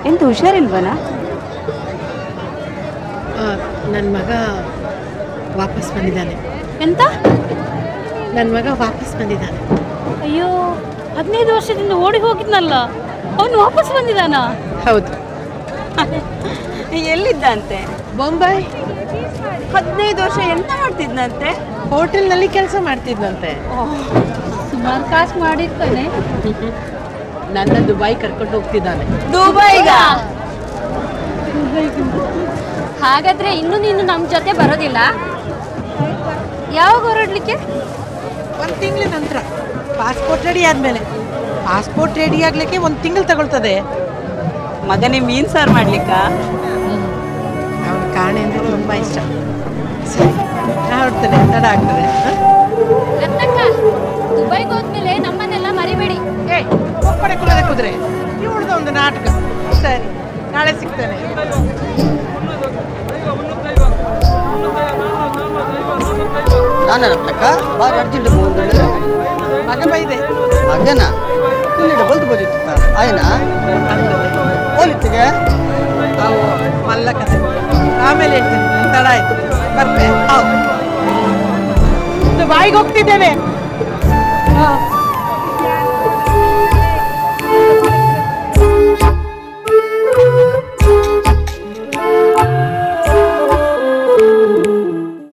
ಎಂತ ಹುಷಾರಿಲ್ವನ ನನ್ನ ಮಗ ವಾಪಸ್ ಬಂದಿದ್ದಾನೆ ಎಂತ ನನ್ನ ಮಗ ವಾಪಸ್ ಬಂದಿದ್ದಾನೆ ಅಯ್ಯೋ ಹದಿನೈದು ವರ್ಷದಿಂದ ಓಡಿ ಹೋಗಿದ್ನಲ್ಲ ಅವನು ವಾಪಸ್ ಬಂದಿದಾನ ಹೌದು ಎಲ್ಲಿದ್ದಂತೆ ಬೊಂಬೈ ಹದಿನೈದು ವರ್ಷ ಎಂತ ಮಾಡ್ತಿದ್ನಂತೆ ಹೋಟೆಲ್ನಲ್ಲಿ ಕೆಲಸ ಮಾಡ್ತಿದ್ದಂತೆ ಸುಮಾರು ಕಾಸು ಮಾಡಿರ್ತಾನೆ ನನ್ನ ದುಬೈ ಕರ್ಕೊಂಡು ಹೋಗ್ತಿದ್ದಾನೆ ದುಬೈಗ ಹಾಗಾದ್ರೆ ಇನ್ನು ನೀನು ನಮ್ಮ ಜೊತೆ ಬರೋದಿಲ್ಲ ಯಾವಾಗ ಹೊರಡ್ಲಿಕ್ಕೆ ಒಂದು ತಿಂಗಳ ನಂತರ ಪಾಸ್ಪೋರ್ಟ್ ರೆಡಿ ಆದಮೇಲೆ ಪಾಸ್ಪೋರ್ಟ್ ರೆಡಿ ಆಗ್ಲಿಕ್ಕೆ ಒಂದು ತಿಂಗಳು ತಗೊಳ್ತದೆ ಮಗನೇ ಮೀನ್ ಸಾರು ಮಾಡ್ಲಿಕ್ಕ ಅವನ ಕಾಣೆ ಅಂದರೆ ತುಂಬ ಇಷ್ಟ ಸರಿ ನಾ ಹೊರಡ್ತೇನೆ ತಡ ಆಗ್ತದೆ ಹ? ರತ್ನಕ್ಕ ದುಬೈಗೆ ಹೋದ್ಮೇಲೆ ನಮ್ಮನ್ನೆಲ್ಲ ಮರಿಬೇಡಿ ಏ ಒಪ್ಪಡೆ ಕುಲದ ಕುದುರೆ ಇವಳ್ದ ಒಂದು ನಾಟಕ ಸರಿ ನಾಳೆ ಸಿಗ್ತೇನೆ ನಾನು ರತ್ನಕ್ಕ ಬಾರಿ ಅರ್ಜೆಂಟ್ ಬಂದ್ರೆ ಮಗ ಬೈದೆ ಹಾಗೇನಾ ಇಲ್ಲಿ ಬಂದು ಬಂದಿತ್ತ ಆಯ್ನಾ ಹೋಲಿತ್ತಿಗೆ ಅವು ಮಲ್ಲ ಕತೆ ಆಮೇಲೆ ಹೇಳ್ತೇನೆ ನಂಗ್ ತಡ ಆಯ್ತು ಬರ್ತೆ ಹೌದು ಬಾಯಿಗೆ ಹೋಗ್ತಿದ್ದೇನೆ ಹಾ